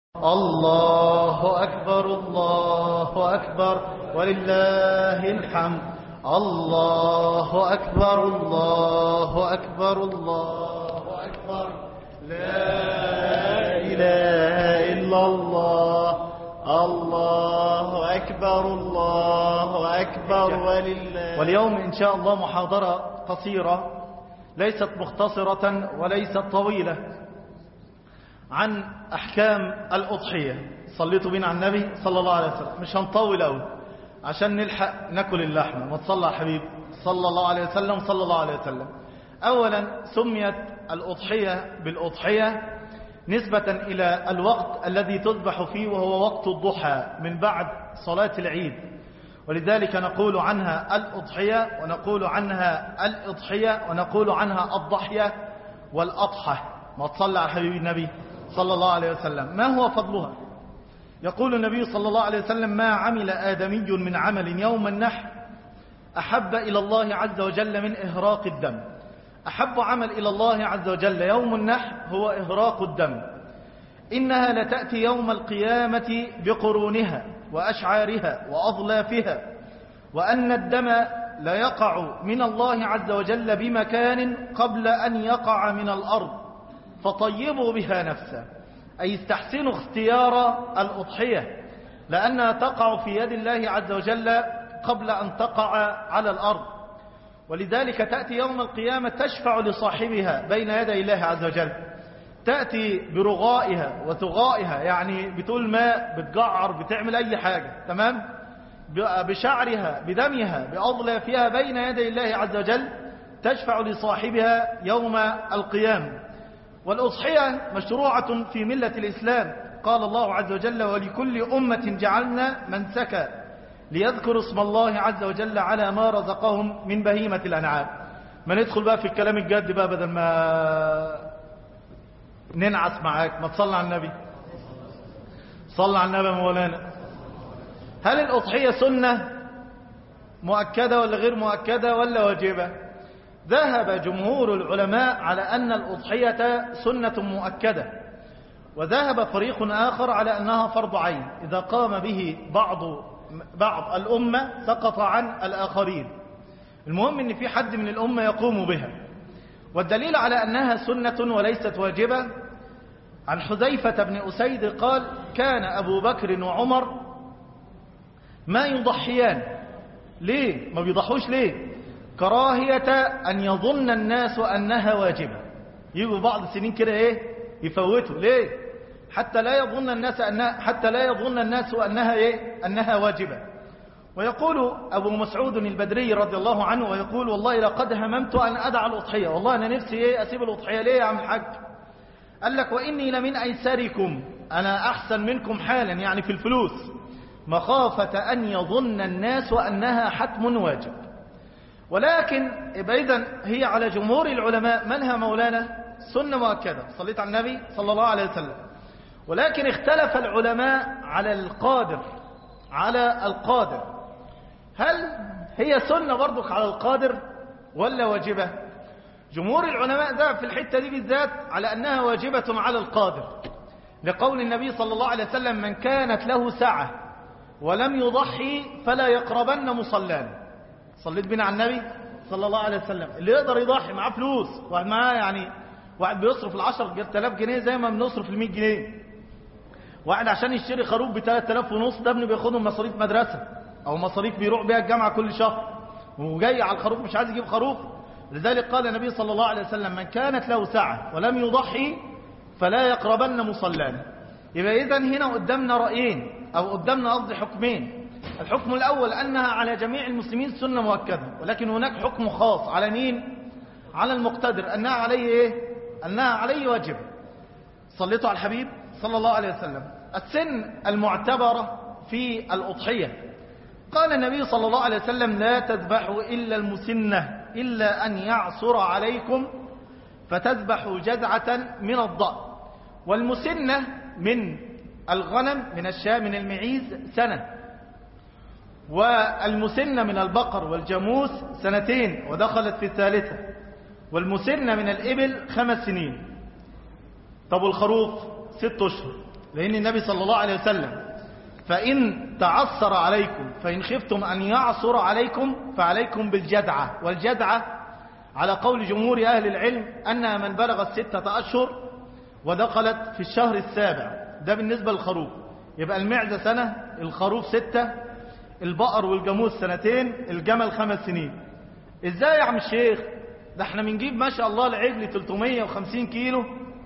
الله أكبر الله أكبر ولله الحمد الله أكبر الله أكبر الله أكبر لا إله إلا الله الله أكبر الله أكبر ولله واليوم إن شاء الله محاضرة قصيرة ليست مختصرة وليست طويلة عن أحكام الأضحية صليتوا بنا على النبي صلى الله عليه وسلم مش هنطول أوي عشان نلحق ناكل اللحمة ما تصلى يا حبيب صلى الله عليه وسلم صلى الله عليه وسلم أولا سميت الأضحية بالأضحية نسبة إلى الوقت الذي تذبح فيه وهو وقت الضحى من بعد صلاة العيد ولذلك نقول عنها الأضحية ونقول عنها الإضحية ونقول عنها الضحية والأضحى ما تصلى على حبيب النبي صلى الله عليه وسلم ما هو فضلها يقول النبي صلى الله عليه وسلم ما عمل آدمي من عمل يوم النحر أحب إلى الله عز وجل من إهراق الدم أحب عمل إلى الله عز وجل يوم النحر هو إهراق الدم إنها لتأتي يوم القيامة بقرونها وأشعارها وأظلافها وأن الدم لا يقع من الله عز وجل بمكان قبل أن يقع من الأرض فطيبوا بها نفسه أي استحسنوا اختيار الأضحية لأنها تقع في يد الله عز وجل قبل أن تقع على الأرض ولذلك تأتي يوم القيامة تشفع لصاحبها بين يدي الله عز وجل تأتي برغائها وثغائها يعني بتقول ماء بتجعر بتعمل أي حاجة تمام بشعرها بدمها بأظلافها بين يدي الله عز وجل تشفع لصاحبها يوم القيامة والأضحية مشروعة في ملة الإسلام قال الله عز وجل ولكل أمة جعلنا منسكا ليذكر اسم الله عز وجل على ما رزقهم من بهيمة الأنعام ما ندخل بقى في الكلام الجد بقى بدل ما ننعس معاك ما تصلى على النبي صلى على النبي مولانا هل الأضحية سنة مؤكدة ولا غير مؤكدة ولا واجبة ذهب جمهور العلماء على أن الأضحية سنة مؤكدة وذهب فريق آخر على أنها فرض عين إذا قام به بعض بعض الأمة سقط عن الآخرين المهم أن في حد من الأمة يقوم بها والدليل على أنها سنة وليست واجبة عن حذيفة بن أسيد قال كان أبو بكر وعمر ما يضحيان ليه ما بيضحوش ليه كراهية أن يظن الناس أنها واجبة يجوا بعض السنين كده إيه يفوتوا ليه حتى لا يظن الناس أنها حتى لا يظن الناس أنها إيه أنها واجبة ويقول أبو مسعود البدري رضي الله عنه ويقول والله لقد هممت أن أدع الأضحية والله أنا نفسي إيه أسيب الأضحية ليه يا عم الحاج قال لك وإني لمن أيسركم أنا أحسن منكم حالا يعني في الفلوس مخافة أن يظن الناس أنها حتم واجب ولكن إذا هي على جمهور العلماء منها مولانا سنة مؤكدة صليت على النبي صلى الله عليه وسلم ولكن اختلف العلماء على القادر على القادر هل هي سنة برضك على القادر ولا واجبة جمهور العلماء ذهب في الحتة دي بالذات على أنها واجبة على القادر لقول النبي صلى الله عليه وسلم من كانت له سعة ولم يضحي فلا يقربن مصلانا صليت بنا على النبي صلى الله عليه وسلم اللي يقدر يضحي معاه فلوس واحد معاه يعني واحد بيصرف العشر تلاف جنيه زي ما بنصرف المية جنيه واحد عشان يشتري خروف ب 3000 ونص ده ابنه بياخدهم مصاريف مدرسة او مصاريف بيروح بيها الجامعة كل شهر وجاي على الخروف مش عايز يجيب خروف لذلك قال النبي صلى الله عليه وسلم من كانت له سعة ولم يضحي فلا يقربن مصلانا يبقى إذا هنا قدامنا رأيين أو قدامنا قصدي حكمين الحكم الأول أنها على جميع المسلمين سنة مؤكدة ولكن هناك حكم خاص على مين على المقتدر أنها عليه إيه أنها عليه واجب صليتوا على الحبيب صلى الله عليه وسلم السن المعتبرة في الأضحية قال النبي صلى الله عليه وسلم لا تذبحوا إلا المسنة إلا أن يعصر عليكم فتذبحوا جذعة من الضأن والمسنة من الغنم من الشاة من المعيز سنة والمسنة من البقر والجاموس سنتين ودخلت في الثالثة والمسنة من الإبل خمس سنين طب والخروف ست أشهر لأن النبي صلى الله عليه وسلم فإن تعثر عليكم فإن خفتم أن يعصر عليكم فعليكم بالجدعة والجدعة على قول جمهور أهل العلم أنها من بلغت ستة أشهر ودخلت في الشهر السابع ده بالنسبة للخروف يبقى المعزة سنة الخروف ستة البقر والجاموس سنتين الجمل خمس سنين ازاي يا عم الشيخ ده احنا بنجيب ما شاء الله العجل 350 كيلو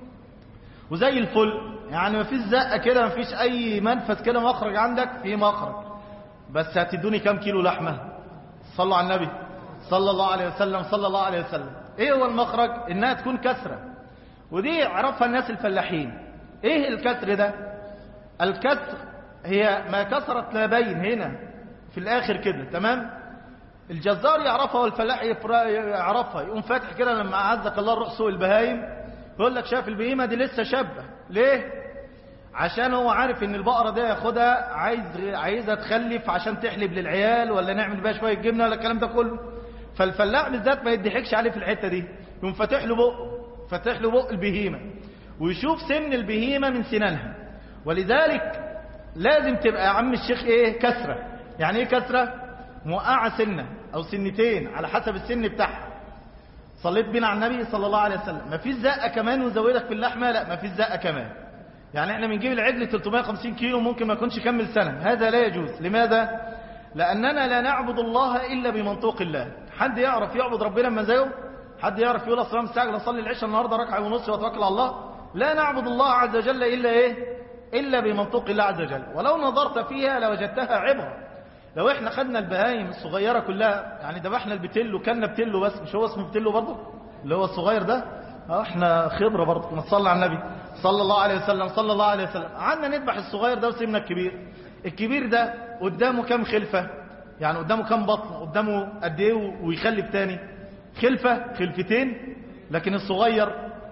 وزي الفل يعني مفيش زقة كده مفيش اي منفذ كده مخرج عندك في مخرج بس هتدوني كام كيلو لحمة صلوا على النبي صلى الله عليه وسلم صلى الله عليه وسلم ايه هو المخرج انها تكون كسرة ودي عرفها الناس الفلاحين ايه الكسر ده الكسر هي ما كسرت لابين هنا في الاخر كده تمام الجزار يعرفها والفلاح يعرفها يقوم فاتح كده لما عزك الله روح سوق البهايم يقول لك شاف البهيمة دي لسه شابة ليه عشان هو عارف ان البقرة دي ياخدها عايز عايزها تخلف عشان تحلب للعيال ولا نعمل بيها شوية جبنة ولا الكلام ده كله فالفلاح بالذات ما يضحكش عليه في الحتة دي يقوم فاتح له بق فاتح له بق البهيمة ويشوف سن البهيمة من سنانها ولذلك لازم تبقى يا عم الشيخ ايه كسرة يعني ايه كسرة موقعة سنة او سنتين على حسب السن بتاعها صليت بينا على النبي صلى الله عليه وسلم ما فيش زقة كمان وزودك في اللحمة لا ما فيش زقة كمان يعني احنا بنجيب العجل 350 كيلو ممكن ما يكونش كمل سنة هذا لا يجوز لماذا لأننا لا نعبد الله إلا بمنطوق الله حد يعرف يعبد ربنا بمزاجه حد يعرف يقول اصلا مستعجل اصلي العشاء النهارده ركعه ونص واتوكل على الله لا نعبد الله عز وجل الا ايه الا بمنطوق الله عز وجل ولو نظرت فيها لوجدتها عبره لو احنا خدنا البهايم الصغيره كلها يعني ذبحنا البتلو كلنا بتلو بس مش هو اسمه بتلو برضه اللي هو الصغير ده اه احنا خبره برضه نصلي على النبي صلى الله عليه وسلم صلى الله عليه وسلم قعدنا نذبح الصغير ده وسيبنا الكبير الكبير ده قدامه كام خلفه يعني قدامه كام بطن قدامه قد ايه ويخلف تاني خلفة خلفتين لكن الصغير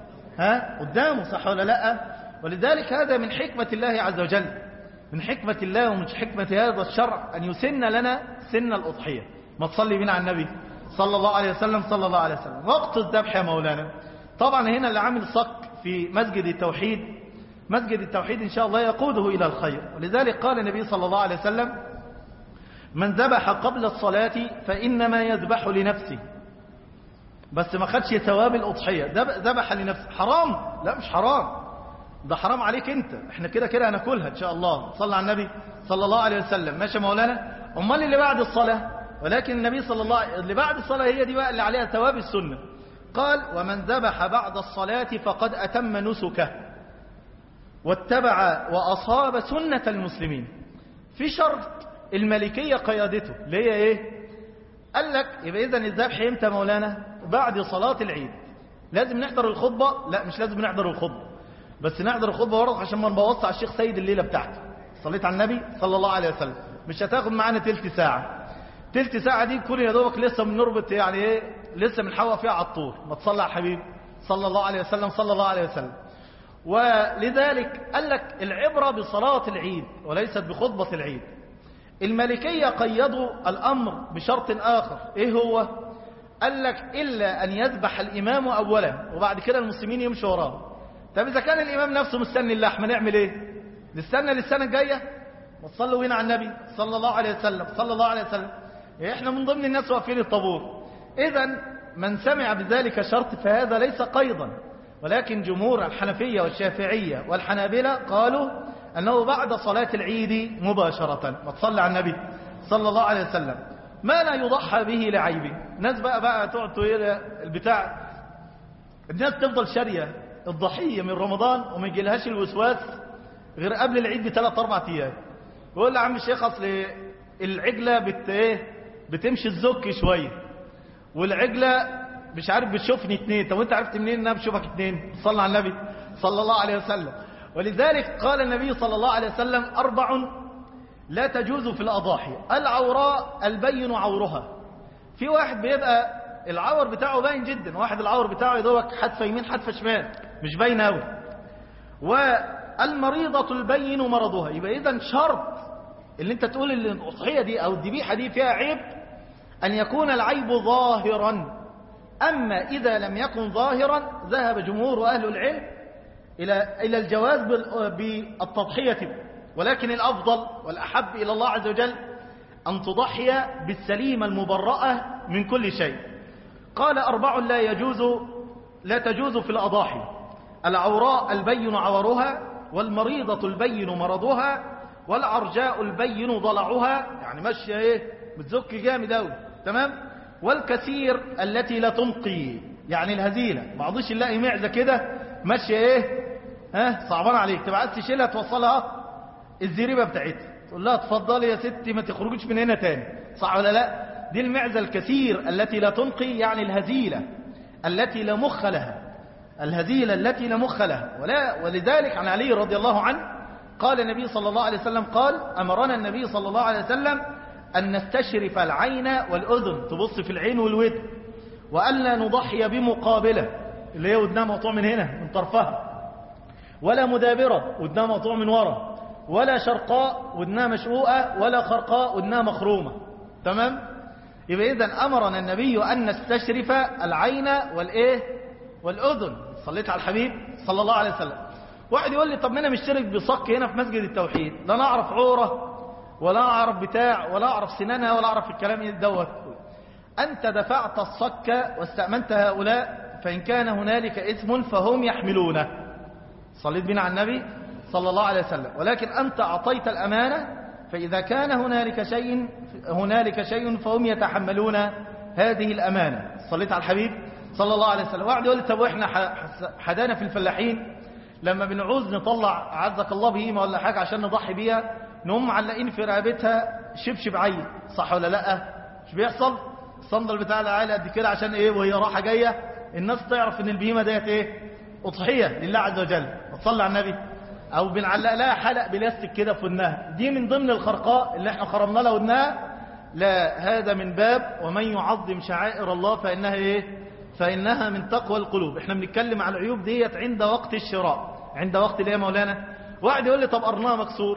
ها قدامه صح ولا لا ولذلك هذا من حكمة الله عز وجل من حكمة الله ومن حكمة هذا الشرع أن يسن لنا سن الأضحية ما تصلي بنا على النبي صلى الله عليه وسلم صلى الله عليه وسلم وقت الذبح يا مولانا طبعا هنا اللي عامل صك في مسجد التوحيد مسجد التوحيد إن شاء الله يقوده إلى الخير ولذلك قال النبي صلى الله عليه وسلم من ذبح قبل الصلاة فإنما يذبح لنفسه بس ما خدش ثواب الأضحية ذبح لنفسه حرام لا مش حرام ده حرام عليك انت احنا كده كده هناكلها ان شاء الله صلى على النبي صلى الله عليه وسلم ماشي مولانا امال اللي بعد الصلاة ولكن النبي صلى الله اللي بعد الصلاة هي دي بقى اللي عليها ثواب السنة قال ومن ذبح بعد الصلاة فقد أتم نسكه واتبع وأصاب سنة المسلمين في شرط الملكية قيادته اللي هي ايه قال لك يبقى اذا الذبح امتى مولانا بعد صلاة العيد لازم نحضر الخطبة لا مش لازم نحضر الخطبة بس نحضر الخطبة ورق عشان ما نبوظش على الشيخ سيد الليلة بتاعته صليت على النبي صلى الله عليه وسلم مش هتاخد معانا تلت ساعة تلت ساعة دي تكون يا دوبك لسه بنربط يعني ايه لسه بنحوى فيها على الطور ما تصلى على حبيبي صلى الله عليه وسلم صلى الله عليه وسلم ولذلك قال لك العبرة بصلاة العيد وليست بخطبة العيد الملكية قيدوا الأمر بشرط آخر إيه هو قال لك إلا أن يذبح الإمام أولا وبعد كده المسلمين يمشوا وراه طب إذا كان الإمام نفسه مستني اللحمة نعمل إيه نستنى للسنة الجاية وتصلوا هنا على النبي صلى الله عليه وسلم صلى الله عليه وسلم إحنا من ضمن الناس واقفين الطابور إذا من سمع بذلك شرط فهذا ليس قيضا ولكن جمهور الحنفية والشافعية والحنابلة قالوا أنه بعد صلاة العيد مباشرة ما تصلى على النبي صلى الله عليه وسلم ما لا يضحى به لعيبه الناس بقى بقى تقعد البتاع الناس تفضل شارية الضحية من رمضان وما يجيلهاش الوسواس غير قبل العيد بثلاث أربع أيام يقول له عم الشيخ أصل العجلة بت ايه بتمشي الزك شوية والعجلة مش عارف بتشوفني اتنين طب وانت عرفت منين ان انا بشوفك اتنين صلى على النبي صلى الله عليه وسلم ولذلك قال النبي صلى الله عليه وسلم أربع لا تجوز في الأضاحي العوراء البين عورها في واحد بيبقى العور بتاعه باين جدا واحد العور بتاعه يدوك حدفة يمين حدفة شمال مش باين أوي والمريضة البين مرضها يبقى إذا شرط اللي انت تقول ان الأضحية دي أو الذبيحة دي فيها عيب أن يكون العيب ظاهرا أما إذا لم يكن ظاهرا ذهب جمهور أهل العلم إلى إلى الجواز بالتضحية ولكن الأفضل والأحب إلى الله عز وجل أن تضحي بالسليمة المبرأة من كل شيء قال أربع لا يجوز لا تجوز في الأضاحي العوراء البين عورها والمريضة البين مرضها والعرجاء البين ضلعها يعني ماشية ايه بتزك جامد اوي تمام والكثير التي لا تنقي يعني الهزيلة ما عضيش نلاقي معزة كده ماشية ايه ها صعبان عليك تبقى عايز تشيلها توصلها الزريبة بتاعتها تقول لها اتفضلي يا ستي ما تخرجش من هنا تاني صح ولا لا دي المعزة الكثير التي لا تنقي يعني الهزيلة التي لا مخ لها الهزيلة التي لا مخ لها ولا ولذلك عن علي رضي الله عنه قال النبي صلى الله عليه وسلم قال أمرنا النبي صلى الله عليه وسلم أن نستشرف العين والأذن تبص في العين والودن وألا نضحي بمقابلة اللي هي ودنها مقطوع من هنا من طرفها ولا مدابرة ودنها مقطوع من ورا ولا شرقاء ودنها مشقوقة ولا خرقاء ودنها مخرومة تمام يبقى إذن أمرنا النبي أن نستشرف العين والإيه والأذن صليت على الحبيب صلى الله عليه وسلم واحد يقول لي طب ما انا مشترك بصك هنا في مسجد التوحيد لا انا اعرف عوره ولا اعرف بتاع ولا اعرف سنانها ولا اعرف الكلام دوت انت دفعت الصك واستأمنت هؤلاء فان كان هنالك اثم فهم يحملونه صليت بنا على النبي صلى الله عليه وسلم ولكن انت اعطيت الامانه فاذا كان هنالك شيء هنالك شيء فهم يتحملون هذه الامانه صليت على الحبيب صلى الله عليه وسلم واحد يقول لي طب واحنا حدانا في الفلاحين لما بنعوز نطلع عزك الله بهيمة ولا حاجة عشان نضحي بيها نقوم معلقين في رقبتها شبشب عين صح ولا لا مش بيحصل الصندل بتاع العائلة قد كده عشان ايه وهي راحة جاية الناس تعرف ان البهيمة ديت ايه اضحية لله عز وجل وتصلي على النبي او بنعلق لها حلق بلاستيك كده في ودنها دي من ضمن الخرقاء اللي احنا خرمنا لها ودنها لا هذا من باب ومن يعظم شعائر الله فانها ايه فانها من تقوى القلوب احنا بنتكلم على العيوب ديت عند وقت الشراء عند وقت الايه يا مولانا واحد يقول لي طب قرنها مكسور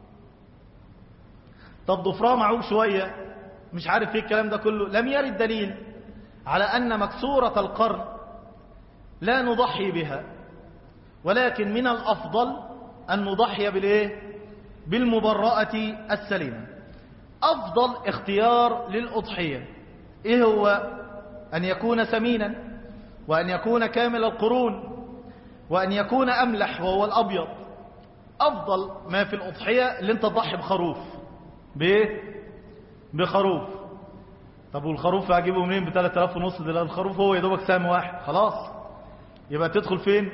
طب ضفرها معوج شوية مش عارف ايه الكلام ده كله لم يرد دليل على أن مكسورة القرن لا نضحي بها ولكن من الأفضل أن نضحي بالإيه؟ بالمبرأة السليمة أفضل اختيار للأضحية إيه هو أن يكون سمينا وأن يكون كامل القرون وأن يكون أملح وهو الأبيض أفضل ما في الأضحية اللي انت تضحي بخروف بإيه؟ بخروف طب والخروف هجيبه منين ب 3000 ونص ده الخروف هو يا دوبك سهم واحد خلاص يبقى تدخل فين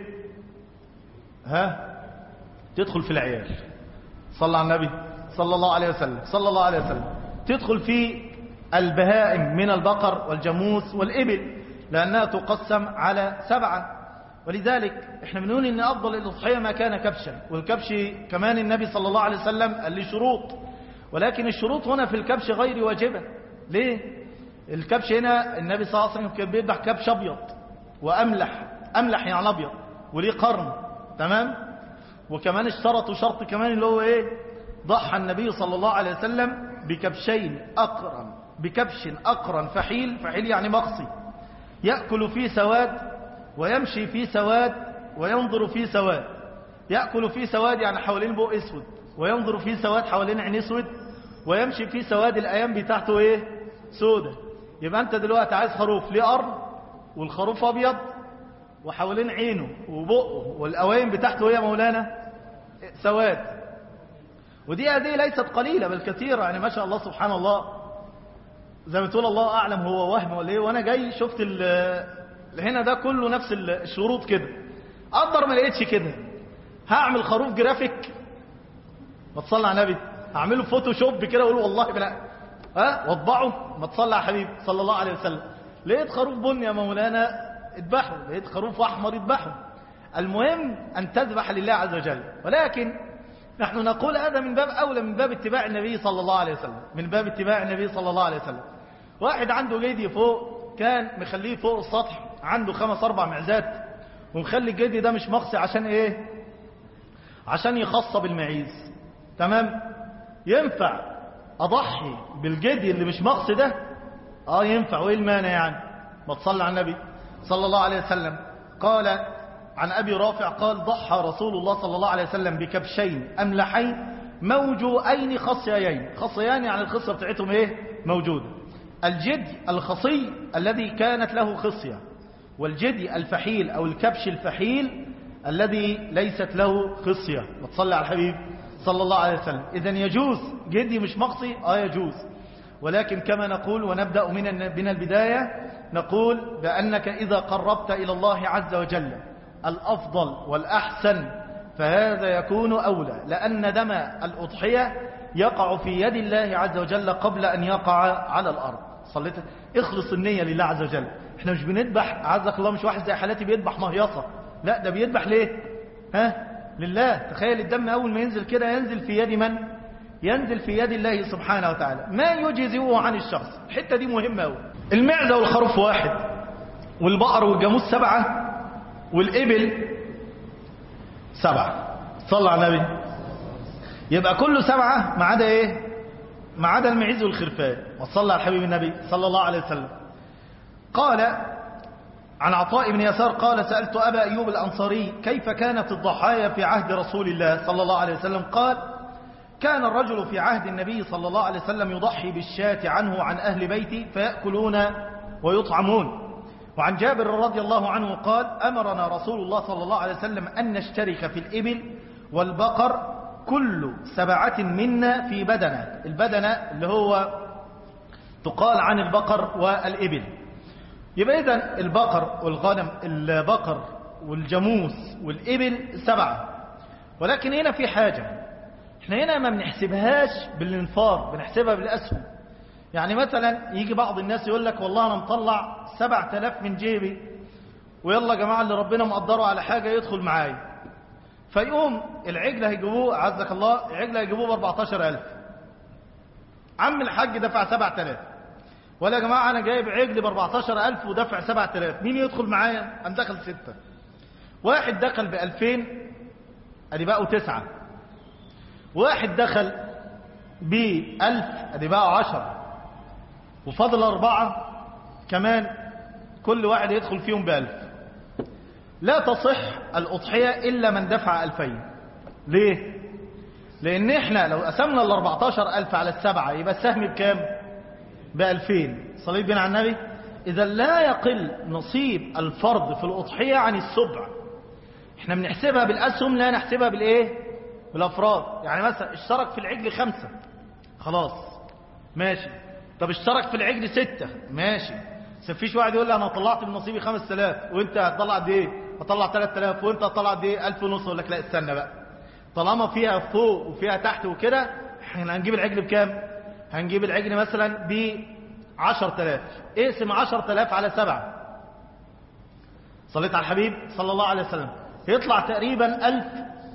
ها تدخل في العيال صلى على النبي صلى الله عليه وسلم صلى الله عليه وسلم تدخل في البهائم من البقر والجاموس والإبل لأنها تقسم على سبعة ولذلك احنا بنقول ان افضل الاضحيه ما كان كبشا والكبش كمان النبي صلى الله عليه وسلم قال لي شروط ولكن الشروط هنا في الكبش غير واجبه ليه الكبش هنا النبي صلى الله عليه وسلم كان بيذبح كبش ابيض واملح املح يعني ابيض وليه قرن تمام وكمان اشترطوا شرط كمان اللي هو ايه ضحى النبي صلى الله عليه وسلم بكبشين اقرن بكبش اقرن فحيل فحيل يعني مقصي ياكل فيه سواد ويمشي في سواد وينظر في سواد يأكل في سواد يعني حوالين بق اسود وينظر في سواد حوالين عين اسود ويمشي في سواد الايام بتاعته ايه سودة يبقى انت دلوقتي عايز خروف ليه قرن والخروف ابيض وحوالين عينه وبقه والاوايم بتاعته ايه يا مولانا سواد ودي هذه ليست قليلة بل كثيرة يعني ما شاء الله سبحان الله زي ما تقول الله اعلم هو وهم ولا ايه وانا جاي شفت هنا ده كله نفس الشروط كده اقدر ما لقيتش كده هعمل خروف جرافيك ما تصلي على النبي هعمله فوتوشوب كده واقول والله بلا ها واطبعه ما تصلي على حبيبي صلى الله عليه وسلم لقيت خروف بني يا مولانا اذبحه لقيت خروف احمر اذبحه المهم ان تذبح لله عز وجل ولكن نحن نقول هذا من باب اولى من باب اتباع النبي صلى الله عليه وسلم من باب اتباع النبي صلى الله عليه وسلم واحد عنده جدي فوق كان مخليه فوق السطح عنده خمس اربع معزات ومخلي الجدي ده مش مقصي عشان ايه عشان يخصب المعيز تمام ينفع اضحي بالجدي اللي مش مقصي ده اه ينفع وايه المانع يعني ما تصلي على النبي صلى الله عليه وسلم قال عن أبي رافع قال ضحى رسول الله صلى الله عليه وسلم بكبشين أملحين موجوئين خصيين خصيان يعني الخصية بتاعتهم ايه موجودة الجدي الخصي الذي كانت له خصية والجدي الفحيل أو الكبش الفحيل الذي ليست له خصية وتصلي على الحبيب صلى الله عليه وسلم إذا يجوز جدي مش مقصي آه يجوز ولكن كما نقول ونبدأ من من البداية نقول بأنك إذا قربت إلى الله عز وجل الأفضل والأحسن فهذا يكون أولى لأن دم الأضحية يقع في يد الله عز وجل قبل أن يقع على الأرض صليت اخلص النية لله عز وجل احنا مش بنذبح عزك الله مش واحد زي حالاتي بيذبح مهيصة لا ده بيذبح ليه ها لله تخيل الدم أول ما ينزل كده ينزل في يد من ينزل في يد الله سبحانه وتعالى ما يجزئه عن الشخص الحتة دي مهمة أوي المعزة والخروف واحد والبقر والجاموس سبعة والإبل سبعة صلى على النبي يبقى كله سبعة ما عدا ايه ما عدا المعيز والخرفان وصلى على الحبيب النبي صلى الله عليه وسلم قال عن عطاء بن يسار قال سألت أبا أيوب الأنصاري كيف كانت الضحايا في عهد رسول الله صلى الله عليه وسلم قال كان الرجل في عهد النبي صلى الله عليه وسلم يضحي بالشاة عنه عن أهل بيتي فيأكلون ويطعمون وعن جابر رضي الله عنه قال أمرنا رسول الله صلى الله عليه وسلم أن نشترك في الإبل والبقر كل سبعة منا في بدنة البدنة اللي هو تقال عن البقر والإبل يبقى إذن البقر والغنم البقر والجاموس والإبل سبعة ولكن هنا في حاجة احنا هنا ما بنحسبهاش بالانفار بنحسبها بالأسهم يعني مثلا يجي بعض الناس يقول لك والله أنا مطلع سبع تلاف من جيبي ويلا يا جماعة اللي ربنا مقدره على حاجة يدخل معايا فيقوم العجل هيجيبوه عزك الله العجل هيجيبوه ب 14000 عم الحاج دفع 7000 ولا يا جماعة أنا جايب عجل ب 14000 ودفع 7000 مين يدخل معايا أنا دخل ستة واحد دخل ب 2000 أدي بقوا تسعة واحد دخل ب 1000 أدي بقوا 10 وفضل أربعة كمان كل واحد يدخل فيهم بألف لا تصح الأضحية إلا من دفع ألفين ليه؟ لأن إحنا لو قسمنا ال 14 ألف على السبعة يبقى السهم بكام؟ بألفين صليت بنا على النبي إذا لا يقل نصيب الفرد في الأضحية عن السبع إحنا بنحسبها بالأسهم لا نحسبها بالإيه؟ بالأفراد يعني مثلا اشترك في العجل خمسة خلاص ماشي طب اشترك في العجل ستة ماشي بس فيش واحد يقول لي انا طلعت من نصيبي 5000 وانت هتطلع قد ايه هطلع 3000 وانت هتطلع قد ايه 1000 ونص اقول لك لا استنى بقى طالما فيها فوق وفيها تحت وكده احنا هنجيب العجل بكام هنجيب العجل مثلا ب 10000 اقسم 10000 على 7 صليت على الحبيب صلى الله عليه وسلم يطلع تقريبا 1000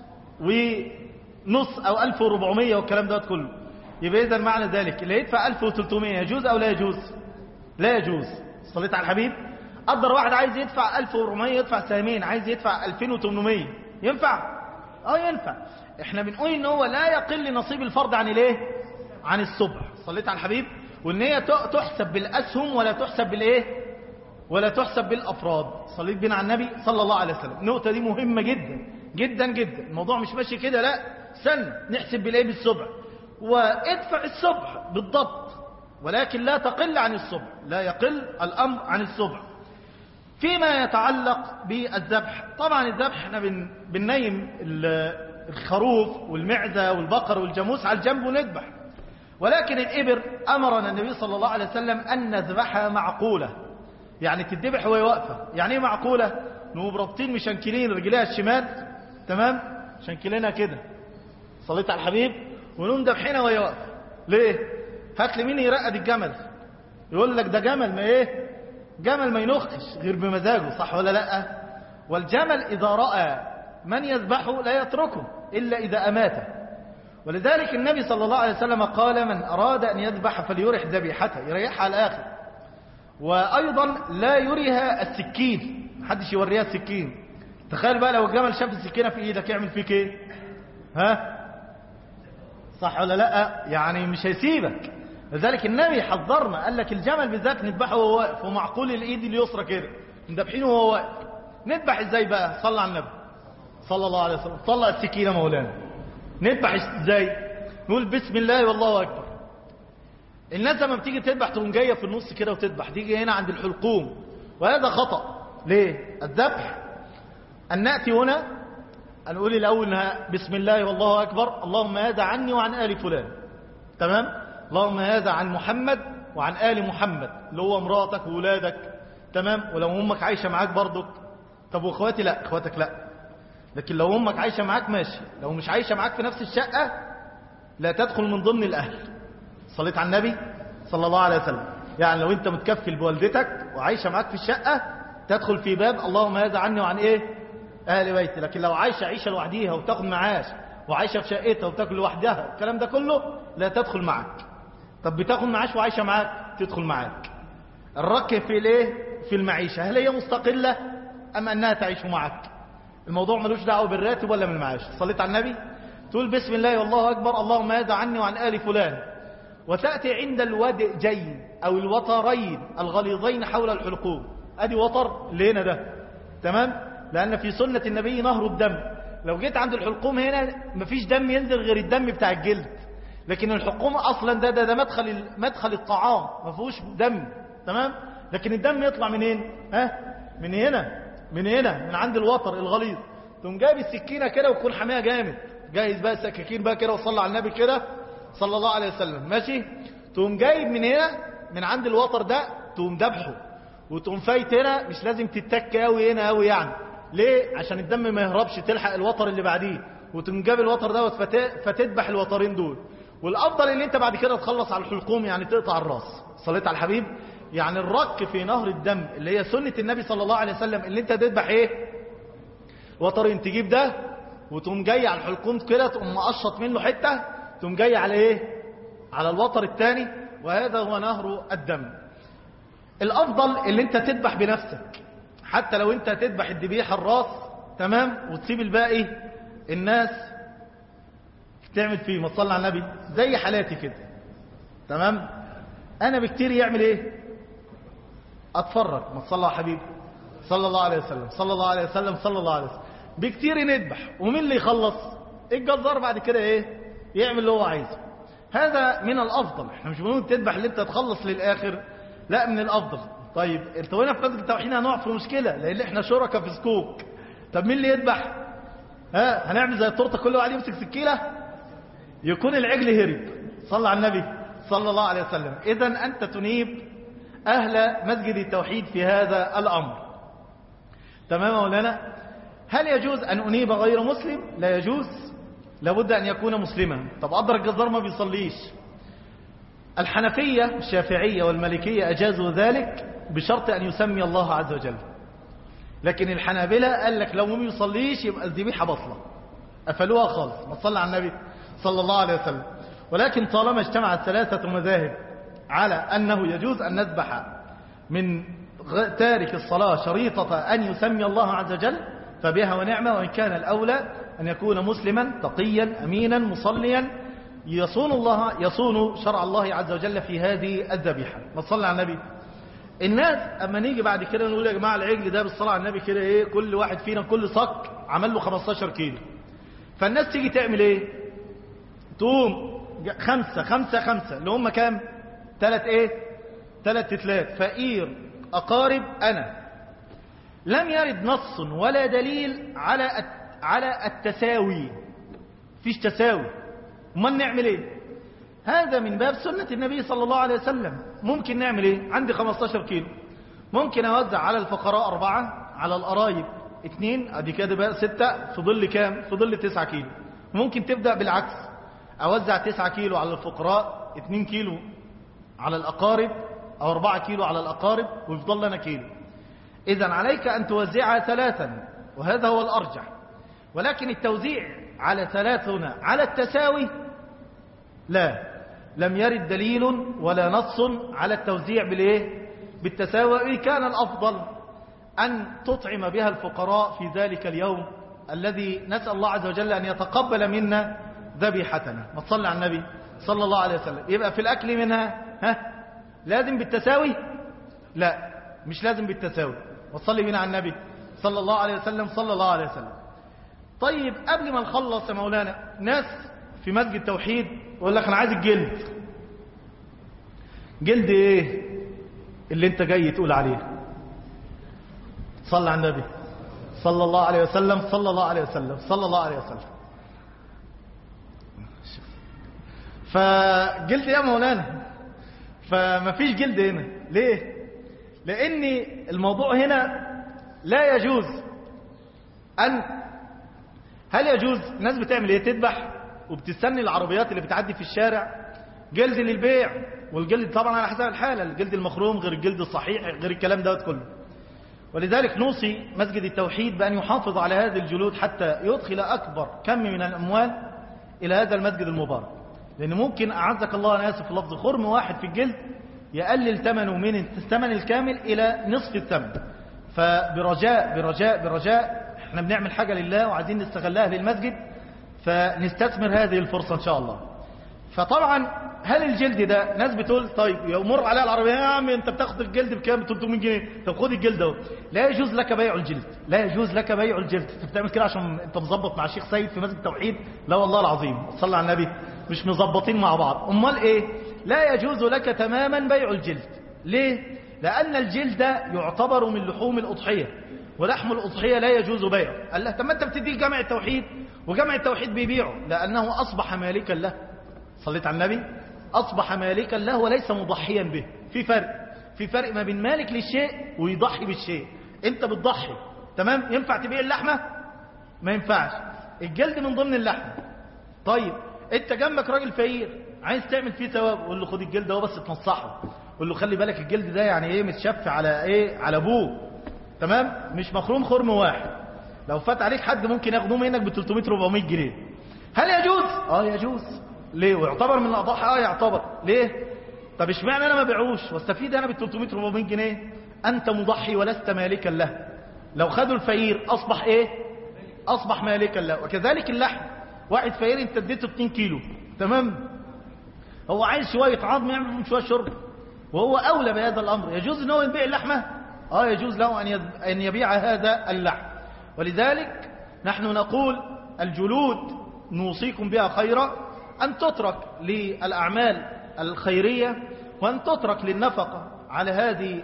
ونص او 1400 والكلام ده كله يبقى اذا معنى ذلك اللي يدفع 1300 يجوز او لا يجوز لا يجوز صليت على الحبيب قدر واحد عايز يدفع 1400 يدفع سهمين عايز يدفع 2800 ينفع اه ينفع احنا بنقول ان هو لا يقل نصيب الفرد عن الايه عن الصبح صليت على الحبيب وان هي تحسب بالاسهم ولا تحسب بالايه ولا تحسب بالافراد صليت بنا على النبي صلى الله عليه وسلم النقطه دي مهمه جدا جدا جدا الموضوع مش ماشي كده لا سن نحسب بالايه بالصبح وادفع الصبح بالضبط ولكن لا تقل عن الصبح لا يقل الأمر عن الصبح فيما يتعلق بالذبح طبعا الذبح احنا بن بننيم الخروف والمعزة والبقر والجاموس على الجنب ونذبح ولكن الإبر أمرنا النبي صلى الله عليه وسلم أن نذبحها معقولة يعني تذبح وهي واقفة يعني ايه معقولة نقوم رابطين مشنكلين رجليها الشمال تمام شنكلينها كده صليت على الحبيب ونقوم ذبحينها وهي واقفة ليه هات لي مين يرقد الجمل يقول لك ده جمل ما ايه جمل ما ينخش غير بمزاجه صح ولا لا والجمل اذا راى من يذبحه لا يتركه الا اذا اماته ولذلك النبي صلى الله عليه وسلم قال من اراد ان يذبح فليرح ذبيحته يريحها على الاخر وايضا لا يريها السكين محدش يوريها السكين تخيل بقى لو الجمل شاف السكينه في ايدك يعمل فيك ايه ها صح ولا لا يعني مش هيسيبك لذلك النبي حذرنا قال لك الجمل بالذات نذبحه وهو واقف ومعقول الايد اليسرى كده مذبحينه وهو واقف نذبح ازاي بقى صلى على النبي صلى الله عليه وسلم طلع السكينة مولانا نذبح ازاي نقول بسم الله والله أكبر الناس لما بتيجي تذبح تقوم جايه في النص كده وتذبح تيجي هنا عند الحلقوم وهذا خطأ ليه الذبح أن نأتي هنا أن نقول الأول بسم الله والله أكبر اللهم هذا عني وعن آل فلان تمام اللهم هذا عن محمد وعن آل محمد اللي هو مراتك وولادك تمام ولو أمك عايشة معاك برضك طب واخواتي لا اخواتك لا لكن لو أمك عايشة معاك ماشي لو مش عايشة معاك في نفس الشقة لا تدخل من ضمن الأهل صليت على النبي صلى الله عليه وسلم يعني لو انت متكفل بوالدتك وعايشة معاك في الشقة تدخل في باب اللهم هذا عني وعن ايه اهل بيتي لكن لو عايشة عيشة لوحديها وتاخد معاش وعايشة في شقتها وتاكل لوحدها الكلام ده كله لا تدخل معك طب بتاخد معاش وعايشة معاك تدخل معاك الرك في الايه في المعيشة هل هي مستقلة ام انها تعيش معك الموضوع ملوش دعوه بالراتب ولا بالمعاش صليت على النبي تقول بسم الله والله اكبر اللهم هذا عني وعن ال فلان وتأتي عند الودجين أو الوترين الغليظين حول الحلقوم أدي وتر اللي هنا ده تمام لأن في سنة النبي نهر الدم لو جيت عند الحلقوم هنا مفيش دم ينزل غير الدم بتاع الجلد لكن الحلقوم أصلا ده ده, ده مدخل, مدخل الطعام ما فيهوش دم تمام لكن الدم يطلع منين ها من هنا من هنا من عند الوتر الغليظ تقوم جايب السكينة كده وتكون حاميها جامد جاهز بقى السكاكين بقى كده وصلى على النبي كده صلى الله عليه وسلم ماشي تقوم جايب من هنا من عند الوتر ده تقوم ذبحه وتقوم فايت هنا مش لازم تتك قوي هنا قوي يعني ليه عشان الدم ما يهربش تلحق الوتر اللي بعديه وتقوم جاب الوتر دوت فتذبح الوترين دول والافضل ان انت بعد كده تخلص على الحلقوم يعني تقطع الراس صليت على الحبيب يعني الرك في نهر الدم اللي هي سنة النبي صلى الله عليه وسلم اللي انت تذبح ايه وترين تجيب ده وتقوم جاي على الحلقوم كده تقوم مقشط منه حته تقوم جاي على ايه على الوتر الثاني وهذا هو نهر الدم الافضل اللي انت تذبح بنفسك حتى لو انت تذبح الذبيحه الراس تمام وتسيب الباقي الناس تعمل فيه ما تصلي على النبي زي حالاتي كده تمام انا بكتير يعمل ايه اتفرج ما تصلى على حبيبي صلى الله عليه وسلم صلى الله عليه وسلم صلى الله عليه وسلم بكتير نذبح ومين اللي يخلص الجزار بعد كده ايه يعمل اللي هو عايزه هذا من الافضل احنا مش بنقول تذبح اللي انت تخلص للاخر لا من الافضل طيب انت هنا في قصه التوحيد هنقع في مشكله لان احنا شركاء في سكوك طب مين اللي يذبح ها هنعمل زي التورته كل واحد يمسك سكينه يكون العجل هرب صلى على النبي صلى الله عليه وسلم اذا انت تنيب اهل مسجد التوحيد في هذا الامر تمام مولانا هل يجوز ان انيب غير مسلم لا يجوز لابد أن يكون مسلما طب قدر الجزار ما بيصليش الحنفية الشافعية والمالكية أجازوا ذلك بشرط أن يسمي الله عز وجل لكن الحنابلة قال لك لو ما يصليش يبقى الذبيحة بطلة قفلوها خالص ما تصلى على النبي صلى الله عليه وسلم ولكن طالما اجتمعت ثلاثة مذاهب على أنه يجوز أن نذبح من تارك الصلاة شريطة أن يسمي الله عز وجل فبها ونعمة وإن كان الأولى أن يكون مسلما تقيا أمينا مصليا يصون الله يصون شرع الله عز وجل في هذه الذبيحة ما تصلي على النبي الناس أما نيجي بعد كده نقول يا جماعة العجل ده بالصلاة على النبي كده إيه كل واحد فينا كل صك عمل له 15 كيلو فالناس تيجي تعمل إيه تقوم خمسة خمسة خمسة اللي هم كام ثلاث إيه ثلاث تتلات فقير أقارب أنا لم يرد نص ولا دليل على على التساوي فيش تساوي امال نعمل ايه هذا من باب سنة النبي صلى الله عليه وسلم ممكن نعمل ايه عندي 15 كيلو ممكن اوزع على الفقراء اربعة على القرايب اثنين ادي كده بقى ستة في ظل كام في ظل 9 كيلو ممكن تبدأ بالعكس اوزع 9 كيلو على الفقراء 2 كيلو على الاقارب او 4 كيلو على الاقارب ويفضل لنا كيلو اذا عليك ان توزعها ثلاثا وهذا هو الارجح ولكن التوزيع على ثلاثنا على التساوي لا لم يرد دليل ولا نص على التوزيع بالايه بالتساوي كان الافضل ان تطعم بها الفقراء في ذلك اليوم الذي نسال الله عز وجل ان يتقبل منا ذبيحتنا ما تصلي على النبي صلى الله عليه وسلم يبقى في الاكل منها ها لازم بالتساوي لا مش لازم بالتساوي وتصلي بنا على النبي صلى الله عليه وسلم صلى الله عليه وسلم طيب قبل ما نخلص يا مولانا ناس في مسجد توحيد يقول لك انا عايز الجلد جلد ايه اللي انت جاي تقول عليه صلى على النبي صلى الله عليه وسلم صلى الله عليه وسلم صلى الله عليه وسلم فجلد يا مولانا فما فيش جلد هنا ليه لان الموضوع هنا لا يجوز ان هل يجوز الناس بتعمل ايه تذبح وبتستني العربيات اللي بتعدي في الشارع جلد للبيع والجلد طبعا على حسب الحالة الجلد المخروم غير الجلد الصحيح غير الكلام دوت كله ولذلك نوصي مسجد التوحيد بأن يحافظ على هذه الجلود حتى يدخل أكبر كم من الأموال إلى هذا المسجد المبارك لأن ممكن أعزك الله أنا آسف اللفظ خرم واحد في الجلد يقلل ثمنه من الثمن الكامل إلى نصف الثمن فبرجاء برجاء برجاء احنا بنعمل حاجة لله وعايزين نستغلها للمسجد فنستثمر هذه الفرصة إن شاء الله فطبعا هل الجلد ده ناس بتقول طيب يمر عليها العربية يا عم انت بتاخد الجلد بكام 300 جنيه طب خد الجلد اهو لا يجوز لك بيع الجلد لا يجوز لك بيع الجلد انت بتعمل كده عشان انت مظبط مع الشيخ سيد في مسجد التوحيد لا والله العظيم صلى على النبي مش مظبطين مع بعض امال ايه لا يجوز لك تماما بيع الجلد ليه لان الجلد يعتبر من لحوم الاضحيه ولحم الاضحيه لا يجوز بيعه قال له طب ما انت بتديه جامع التوحيد وجامع التوحيد بيبيعه لانه اصبح مالكا له صليت على النبي أصبح مالكا له وليس مضحيا به في فرق في فرق ما بين مالك للشيء ويضحي بالشيء انت بتضحي تمام ينفع تبيع اللحمة ما ينفعش الجلد من ضمن اللحمة طيب انت جنبك راجل فقير عايز تعمل فيه ثواب قول له خد الجلد اهو بس تنصحه قول له خلي بالك الجلد ده يعني ايه متشف على ايه على ابوه تمام مش مخروم خرم واحد لو فات عليك حد ممكن ياخدوه منك ب 300 400 جنيه هل يجوز اه يجوز ليه ويعتبر من الاضاحي اه يعتبر ليه طب اشمعنى انا ما بيعوش واستفيد انا ب 300 400 جنيه انت مضحي ولست مالكا له لو خدوا الفقير اصبح ايه اصبح مالكا له وكذلك اللحم واحد فقير انت اديته 2 كيلو تمام هو عايز شويه عظم يعمل من شويه شرب وهو اولى بهذا الامر يجوز ان هو يبيع اللحمه اه يجوز له ان ان يبيع هذا اللحم ولذلك نحن نقول الجلود نوصيكم بها خيرا أن تترك للأعمال الخيرية وأن تترك للنفقة على هذه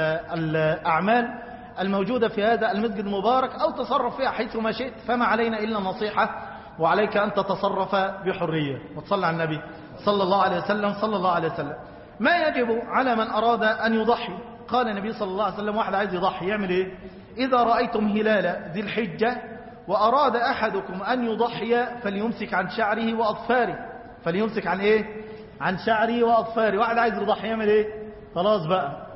الأعمال الموجودة في هذا المسجد المبارك أو تصرف فيها حيث ما شئت فما علينا إلا نصيحة وعليك أن تتصرف بحرية وتصلى على النبي صلى الله عليه وسلم صلى الله عليه وسلم ما يجب على من أراد أن يضحي قال النبي صلى الله عليه وسلم واحد عايز يضحي يعمل إيه إذا رأيتم هلال ذي الحجة وأراد أحدكم أن يضحي فليمسك عن شعره وأظفاره فليمسك عن إيه عن شعره وأظفاره واحد عايز يضحي يعمل إيه خلاص بقى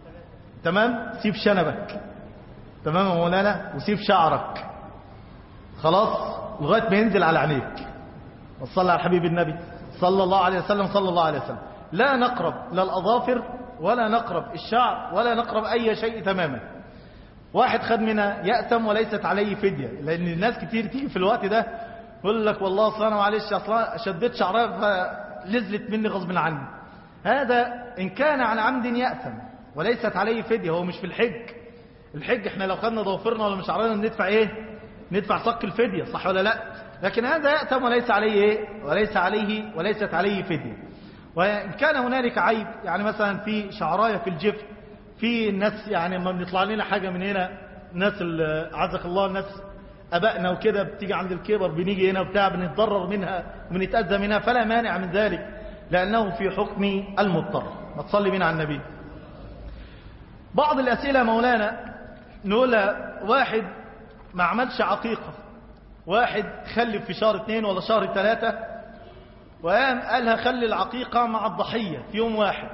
تمام سيب شنبك تمام يا مولانا وسيب شعرك خلاص لغاية ما ينزل على عينيك وصلى على حبيب النبي صلى الله عليه وسلم صلى الله عليه وسلم لا نقرب لا الأظافر ولا نقرب الشعر ولا نقرب أي شيء تماما واحد خد منها يأتم وليست عليه فدية لأن الناس كتير تيجي في الوقت ده يقول لك والله أصلا معلش أصلا شديت شعرها فلزلت مني غصب عني هذا إن كان عن عمد يأثم وليست عليه فدية هو مش في الحج الحج احنا لو خدنا ضوافرنا ولا مش عرضنا ندفع ايه ندفع صك الفدية صح ولا لا لكن هذا يأتم وليس عليه ايه وليس عليه وليست عليه فدية وإن كان هنالك عيب يعني مثلا في شعراية في الجفن في الناس يعني ما بنطلع لنا حاجة من هنا ناس عزك الله الناس أبائنا وكده بتيجي عند الكبر بنيجي هنا وبتاع بنتضرر منها وبنتأذى منها فلا مانع من ذلك لأنه في حكم المضطر ما تصلي بنا على النبي بعض الأسئلة مولانا نقول واحد ما عملش عقيقة واحد خلف في شهر اثنين ولا شهر ثلاثة وقام قالها خلي العقيقة مع الضحية في يوم واحد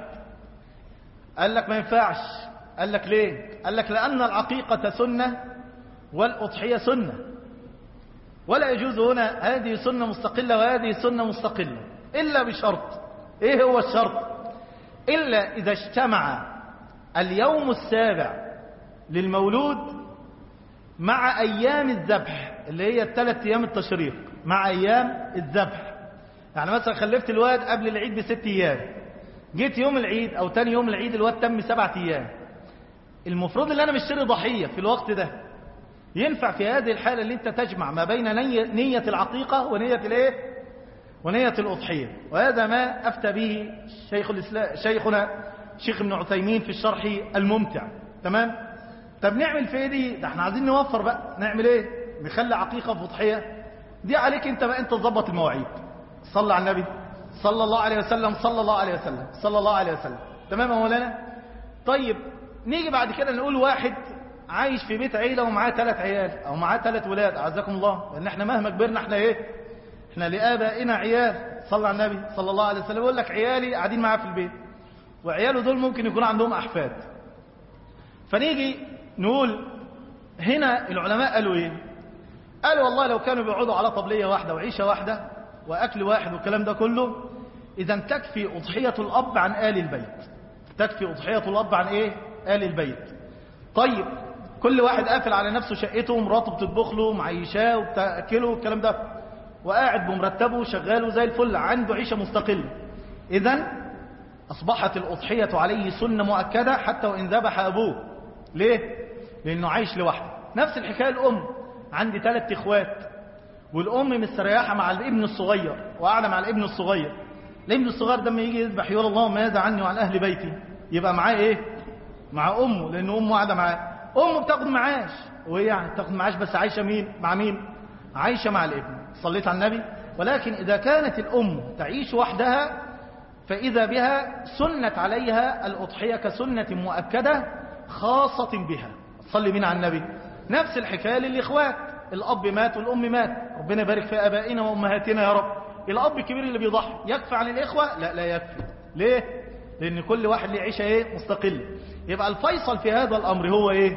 قال لك ما ينفعش قال لك ليه قال لك لأن العقيقة سنة والأضحية سنة ولا يجوز هنا هذه سنة مستقلة وهذه سنة مستقلة إلا بشرط إيه هو الشرط إلا إذا اجتمع اليوم السابع للمولود مع أيام الذبح اللي هي الثلاث أيام التشريق مع أيام الذبح يعني مثلا خلفت الواد قبل العيد بست أيام جيت يوم العيد أو تاني يوم العيد الواد تم سبعة أيام المفروض اللي أنا مشتري ضحية في الوقت ده ينفع في هذه الحالة اللي انت تجمع ما بين نية العقيقة ونية الايه ونية الأضحية وهذا ما أفتى به شيخ الإسلام شيخنا شيخ ابن عثيمين في الشرح الممتع تمام طب نعمل في ايه دي ده احنا عايزين نوفر بقى نعمل ايه نخلي عقيقة في أضحية دي عليك انت بقى انت تظبط المواعيد صلى على النبي صلى الله عليه وسلم صلى الله عليه وسلم صلى الله عليه وسلم تمام يا مولانا طيب نيجي بعد كده نقول واحد عايش في بيت عيلة ومعاه ثلاث عيال او معاه ثلاث ولاد اعزكم الله لان احنا مهما كبرنا احنا ايه احنا لآبائنا عيال صلى على النبي صلى الله عليه وسلم يقول لك عيالي قاعدين معاه في البيت وعياله دول ممكن يكون عندهم احفاد فنيجي نقول هنا العلماء قالوا ايه قالوا والله لو كانوا بيقعدوا على طبلية واحدة وعيشة واحدة وأكل واحد والكلام ده كله إذا تكفي أضحية الأب عن آل البيت تكفي أضحية الأب عن إيه؟ آل البيت طيب كل واحد قافل على نفسه شقته ومراته بتطبخ له معيشاه وبتاكله والكلام ده وقاعد بمرتبه وشغاله زي الفل عنده عيشة مستقلة إذا أصبحت الأضحية عليه سنة مؤكدة حتى وإن ذبح أبوه ليه؟ لأنه عايش لوحده نفس الحكاية الأم عندي ثلاث إخوات والأم مستريحة مع الابن الصغير وقاعدة مع الابن الصغير الابن الصغير ده لما يجي يذبح يقول الله ماذا عني وعن أهل بيتي يبقى معاه إيه مع أمه لأن أمه قاعدة معاه أمه بتاخد معاش وهي يعني بتاخد معاش بس عايشة مين مع مين عايشة مع الابن صليت على النبي ولكن إذا كانت الأم تعيش وحدها فإذا بها سنت عليها الأضحية كسنة مؤكدة خاصة بها صلي بنا على النبي نفس الحكاية للإخوات الأب مات والأم مات ربنا يبارك في أبائنا وأمهاتنا يا رب الأب الكبير اللي بيضحي يكفي عن الإخوة لا لا يكفي ليه لأن كل واحد ليه عيشة إيه مستقلة يبقى الفيصل في هذا الأمر هو إيه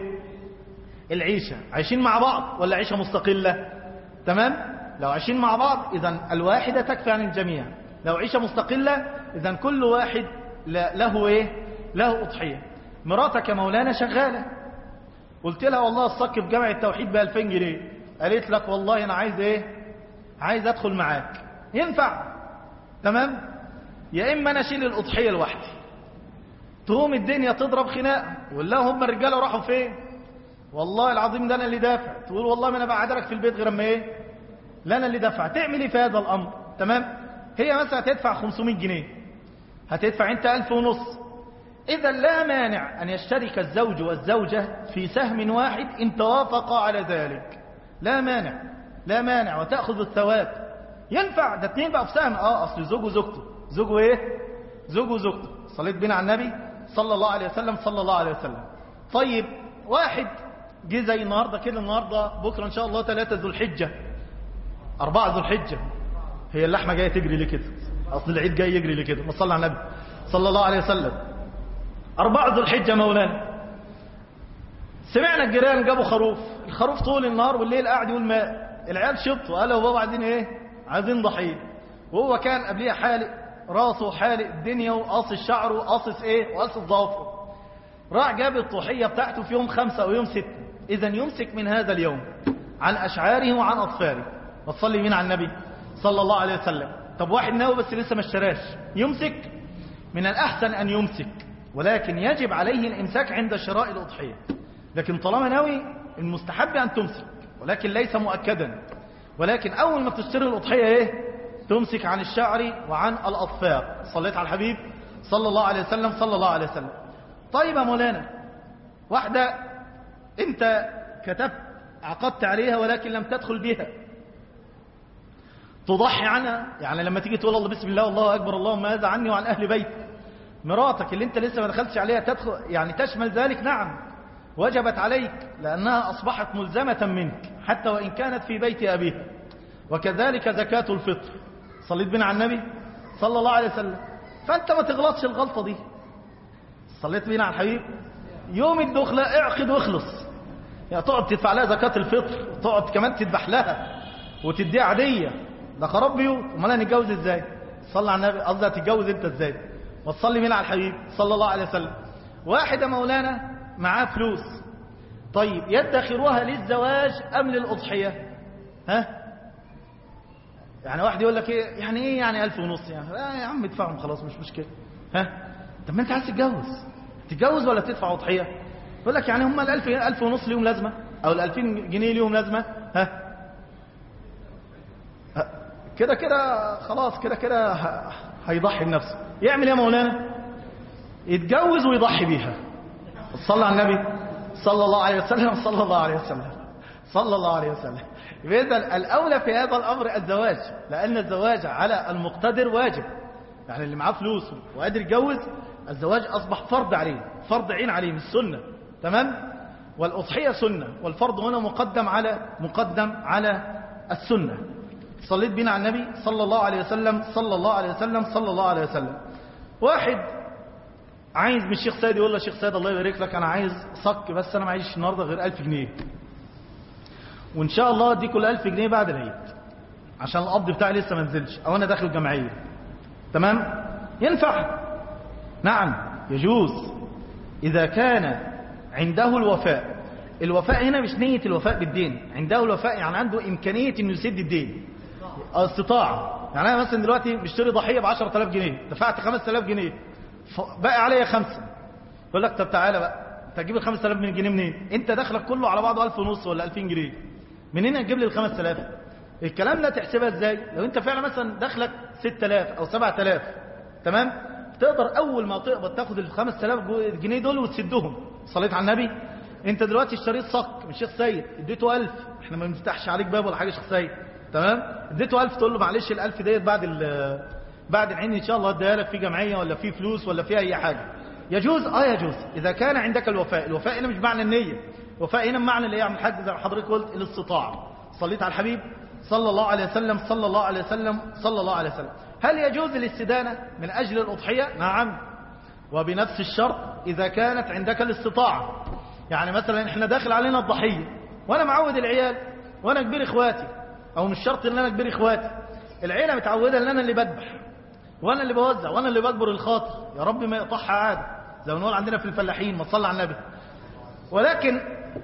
العيشة عايشين مع بعض ولا عيشة مستقلة تمام لو عايشين مع بعض إذا الواحدة تكفي عن الجميع لو عيشة مستقلة إذا كل واحد له إيه له أضحية مراتك يا مولانا شغالة قلت لها والله الصك في جامع التوحيد ب 2000 جنيه قالت لك والله انا عايز ايه عايز ادخل معاك ينفع تمام يا اما انا اشيل الاضحيه لوحدي تقوم الدنيا تضرب خناقه يقول لها هم الرجاله راحوا فين والله العظيم ده انا اللي دافع تقول والله ما انا بقعدلك في البيت غير اما ايه لا انا اللي دافع تعمل ايه في هذا الامر تمام هي مثلا هتدفع 500 جنيه هتدفع انت 1000 ونص إذا لا مانع أن يشترك الزوج والزوجة في سهم واحد إن توافقا على ذلك لا مانع لا مانع وتأخذ الثواب ينفع ده اتنين بقى في سهم اه اصل زوج وزوجته زوج ايه زوج وزوجته صليت بينا على النبي صلى الله عليه وسلم صلى الله عليه وسلم طيب واحد جه زي النهارده كده النهارده بكره ان شاء الله ثلاثة ذو الحجه أربعة ذو الحجه هي اللحمه جايه تجري ليه كده اصل العيد جاي يجري ليه كده ما صلى على النبي صلى الله عليه وسلم أربعة ذو الحجة مولانا سمعنا الجيران جابوا خروف الخروف طول النهار والليل قاعد يقول ماء العيال شطوا قالوا بابا عايزين ايه عايزين ضحيه وهو كان قبليها حالق راسه حالق الدنيا وقاصص شعره وقاصص ايه وقاصص ضوافره راح جاب الضحيه بتاعته في يوم خمسة او يوم ستة اذا يمسك من هذا اليوم عن اشعاره وعن اطفاله وتصلي مين على النبي صلى الله عليه وسلم طب واحد ناوي بس لسه ما اشتراش يمسك من الاحسن ان يمسك ولكن يجب عليه الإمساك عند شراء الأضحية لكن طالما ناوي المستحب أن تمسك ولكن ليس مؤكدا ولكن أول ما تشتري الأضحية إيه تمسك عن الشعر وعن الأطفال صليت على الحبيب صلى الله عليه وسلم صلى الله عليه وسلم طيب يا مولانا واحدة أنت كتبت عقدت عليها ولكن لم تدخل بها تضحي عنها يعني لما تيجي تقول الله بسم الله والله أكبر اللهم هذا عني وعن أهل بيتي مراتك اللي انت لسه ما دخلتش عليها تدخل يعني تشمل ذلك نعم وجبت عليك لأنها أصبحت ملزمة منك حتى وإن كانت في بيت أبيها وكذلك زكاة الفطر صليت بنا على النبي صلى الله عليه وسلم فأنت ما تغلطش الغلطة دي صليت بنا على الحبيب يوم الدخلة اعقد واخلص يعني تقعد تدفع لها زكاة الفطر وتقعد كمان تذبح لها وتديها عادية ده خراب بيوت امال هنتجوز ازاي صلى على النبي قصدي هتتجوز انت ازاي وتصلي مين على الحبيب صلى الله عليه وسلم واحد يا مولانا معاه فلوس طيب يدخروها للزواج أم للأضحية ها يعني واحد يقول لك ايه يعني ايه يعني ألف ونص يعني لا يا عم ادفعهم خلاص مش مشكلة ها طب ما انت عايز تتجوز تتجوز ولا تدفع أضحية يقول لك يعني هم الألف ألف ونص ليهم لازمة او الالفين جنيه ليهم لازمة ها كده كده خلاص كده كده هيضحي بنفسه يعمل ايه يا مولانا يتجوز ويضحي بيها صلى على النبي صلى الله عليه وسلم صلى الله عليه وسلم صلى الله عليه وسلم إذا الأولى في هذا الأمر الزواج لأن الزواج على المقتدر واجب يعني اللي معاه فلوس وقادر يتجوز الزواج أصبح فرض عليه فرض عين عليه مش سنة تمام والأضحية سنة والفرض هنا مقدم على مقدم على السنة صليت بنا على النبي صلى الله عليه وسلم صلى الله عليه وسلم صلى الله عليه وسلم واحد عايز من الشيخ سيد يقول له شيخ سيد الله يبارك لك انا عايز صك بس انا معيش النهارده غير 1000 جنيه وان شاء الله اديك ال 1000 جنيه بعد العيد عشان القبض بتاعي لسه ما نزلش او انا داخل جمعيه تمام ينفع نعم يجوز اذا كان عنده الوفاء الوفاء هنا مش نية الوفاء بالدين عنده الوفاء يعني عنده إمكانية إنه يسد الدين استطاعة يعني أنا مثلا دلوقتي مشتري ضحية ب 10000 جنيه دفعت 5000 جنيه باقي عليا خمسة يقول لك طب تعالى بقى انت هتجيب ال 5000 من جنيه منين انت دخلك كله على بعضه 1000 ونص ولا 2000 جنيه منين هتجيب لي ال 5000 الكلام ده تحسبها ازاي لو انت فعلا مثلا دخلك 6000 او 7000 تمام تقدر اول ما تقبض تاخد ال 5000 جنيه دول وتسدهم صليت على النبي انت دلوقتي اشتريت صك من شيخ سيد اديته 1000 احنا ما بنفتحش عليك باب ولا حاجه شيخ سيد تمام اديته 1000 تقول له معلش ال 1000 ديت بعد بعد العين ان شاء الله اديها لك في جمعيه ولا في فلوس ولا في اي حاجه يجوز اه يجوز اذا كان عندك الوفاء الوفاء هنا مش معنى النيه الوفاء هنا معنى اللي يعمل الحاج زي ما حضرتك قلت الاستطاعه صليت على الحبيب صلى الله عليه وسلم صلى الله عليه وسلم صلى الله عليه وسلم هل يجوز الاستدانه من اجل الاضحيه نعم وبنفس الشرط اذا كانت عندك الاستطاعه يعني مثلا احنا داخل علينا الضحيه وانا معود العيال وانا كبير اخواتي او مش شرط ان انا كبير اخواتي العيله متعوده ان انا اللي بذبح وانا اللي بوزع وانا اللي بجبر الخاطر يا رب ما يقطعها عاده زي ما نقول عندنا في الفلاحين ما تصلي على النبي ولكن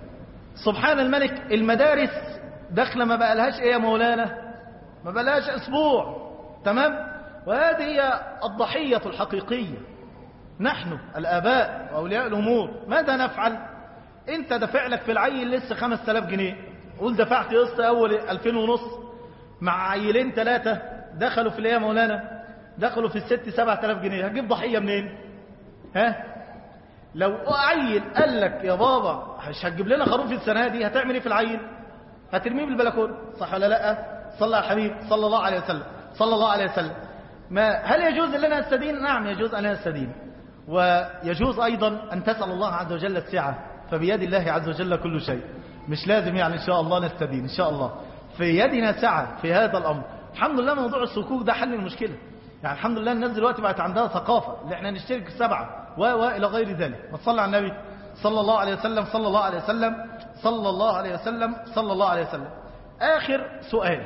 سبحان الملك المدارس داخله ما بقالهاش ايه يا مولانا ما بقالهاش اسبوع تمام وهذه هي الضحيه الحقيقيه نحن الاباء واولياء الامور ماذا نفعل انت دافع لك في العيل لسه 5000 جنيه قول دفعت قسط اول 2000 ونص مع عيلين ثلاثه دخلوا في الايه يا مولانا دخلوا في الست سبعة آلاف جنيه هتجيب ضحية منين ها لو عيل قال لك يا بابا مش هتجيب لنا خروف السنة دي هتعمل ايه في العيل هترميه بالبلكون صح ولا لا صلى على الحبيب صلى الله عليه وسلم صلى الله عليه وسلم ما هل يجوز لنا السدين نعم يجوز أن السدين ويجوز أيضا أن تسأل الله عز وجل السعة فبيد الله عز وجل كل شيء مش لازم يعني إن شاء الله نستدين إن شاء الله في يدنا سعة في هذا الأمر الحمد لله موضوع الصكوك ده حل المشكلة يعني الحمد لله الناس دلوقتي بقت عندها ثقافة اللي احنا نشترك السبعة و إلى غير ذلك وصلى على النبي صلى الله عليه وسلم صلى الله عليه وسلم صلى الله عليه وسلم صلى الله عليه وسلم آخر سؤال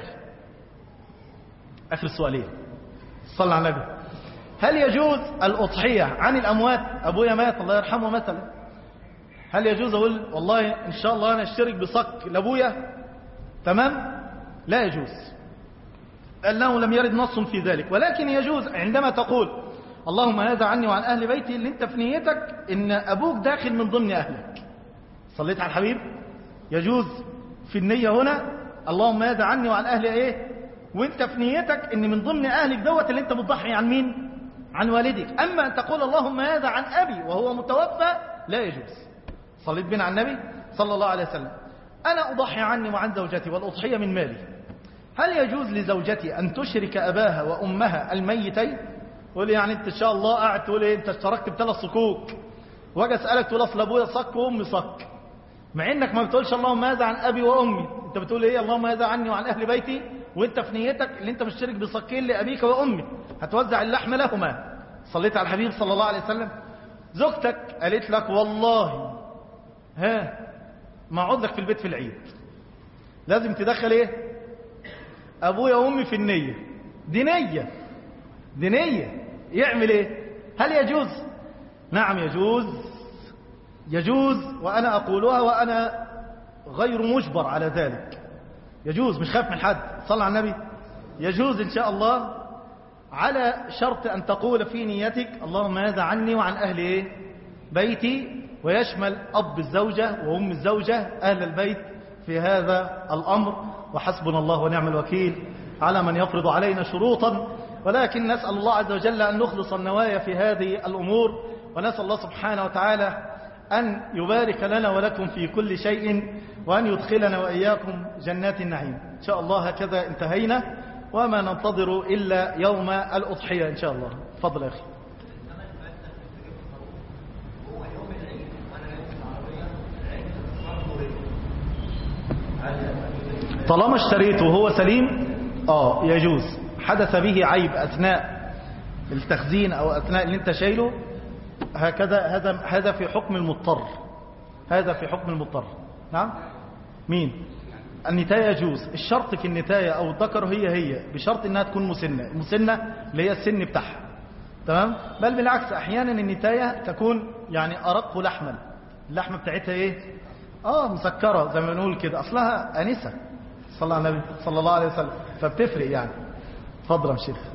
آخر سؤالين صلى على النبي هل يجوز الأضحية عن الأموات أبويا مات الله يرحمه مثلا هل يجوز أقول والله إن شاء الله أنا اشترك بصك لأبويا تمام لا يجوز أنه لم يرد نص في ذلك ولكن يجوز عندما تقول اللهم هذا عني وعن أهل بيتي اللي انت في نيتك ان أبوك داخل من ضمن أهلك صليت على الحبيب يجوز في النية هنا اللهم هذا عني وعن أهل إيه وانت في نيتك ان من ضمن أهلك دوت اللي انت بتضحي عن مين عن والدك أما أن تقول اللهم هذا عن أبي وهو متوفى لا يجوز صليت بنا عن النبي صلى الله عليه وسلم أنا أضحي عني وعن زوجتي والأضحية من مالي هل يجوز لزوجتي أن تشرك أباها وأمها الميتين قول يعني أنت إن شاء الله قاعد تقول إيه أنت اشتركت بثلاث صكوك واجي أسألك تقول أصل أبويا صك وأمي صك مع إنك ما بتقولش اللهم هذا عن أبي وأمي أنت بتقول إيه اللهم هذا عني وعن أهل بيتي وأنت في نيتك اللي أنت مشترك بصكين لأبيك وأمي هتوزع اللحم لهما صليت على الحبيب صلى الله عليه وسلم زوجتك قالت لك والله ها ما اقعد لك في البيت في العيد لازم تدخل ايه ابويا وامي في النية دي نية دي نية يعمل ايه هل يجوز نعم يجوز يجوز وانا اقولها وانا غير مجبر على ذلك يجوز مش خاف من حد صلى على النبي يجوز ان شاء الله على شرط ان تقول في نيتك اللهم هذا عني وعن اهل ايه بيتي ويشمل أب الزوجة وأم الزوجة أهل البيت في هذا الأمر وحسبنا الله ونعم الوكيل على من يفرض علينا شروطا ولكن نسأل الله عز وجل أن نخلص النوايا في هذه الأمور ونسأل الله سبحانه وتعالى أن يبارك لنا ولكم في كل شيء وأن يدخلنا وإياكم جنات النعيم إن شاء الله هكذا انتهينا وما ننتظر إلا يوم الأضحية إن شاء الله فضل أخي طالما اشتريته وهو سليم اه يجوز حدث به عيب أثناء التخزين أو أثناء اللي انت شايله هكذا هذا هذا في حكم المضطر هذا في حكم المضطر نعم مين النتاية يجوز الشرط في النتاية أو الذكر هي هي بشرط أنها تكون مسنة المسنة اللي هي السن بتاعها تمام بل بالعكس أحيانا النتاية تكون يعني أرق لحما اللحمة بتاعتها إيه آه مسكرة زي ما بنقول كده أصلها أنسة صلى الله عليه النبي صلى الله عليه وسلم فبتفرق يعني اتفضل يا شيخ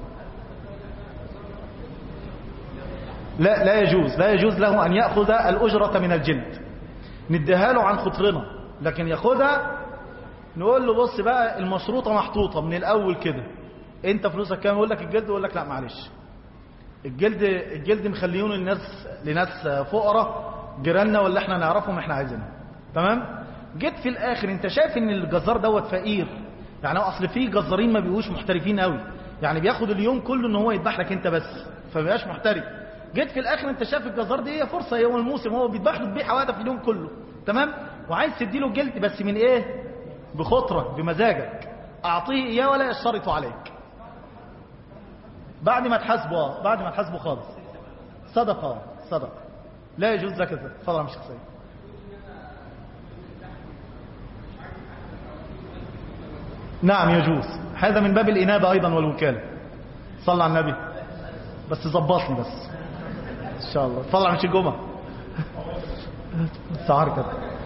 لا لا يجوز لا يجوز له أن يأخذ الأجرة من الجلد نديها له عن خطرنا لكن ياخدها نقول له بص بقى المشروطة محطوطة من الأول كده انت فلوسك كام يقول لك الجلد يقول لك لا معلش الجلد الجلد مخليونه لناس لناس فقراء جيراننا ولا احنا نعرفهم احنا عايزينهم تمام جيت في الاخر انت شايف ان الجزار دوت فقير يعني هو اصل في جزارين ما بيبقوش محترفين قوي يعني بياخد اليوم كله ان هو يذبح لك انت بس فما محترف جيت في الاخر انت شايف الجزار دي هي فرصه يوم الموسم هو بيذبح له ذبيحه واحده في اليوم كله تمام وعايز تديله جلد بس من ايه بخطره بمزاجك اعطيه اياه ولا يشترط عليك بعد ما تحاسبه بعد ما تحاسبه خالص صدقه صدقه لا يجوز لك ذلك تفضل يا شخصيه نعم يجوز هذا من باب الإنابة أيضا والوكالة صلى على النبي بس ظبطني بس إن شاء الله تفضل عن الجمعة سعر كده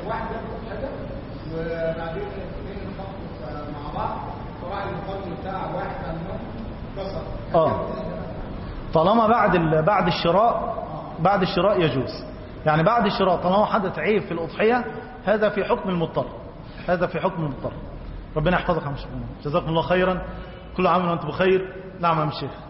وبعدين الاثنين خبطوا مع بعض فراح الفضل بتاع واحد منهم كسر اه طالما بعد ال... بعد الشراء بعد الشراء يجوز يعني بعد الشراء طالما حدث عيب في الأضحية هذا في حكم المضطر هذا في حكم المضطر ربنا يحفظك يا مشايخ جزاكم الله خيرا كل عام وانتم بخير نعم يا شيخ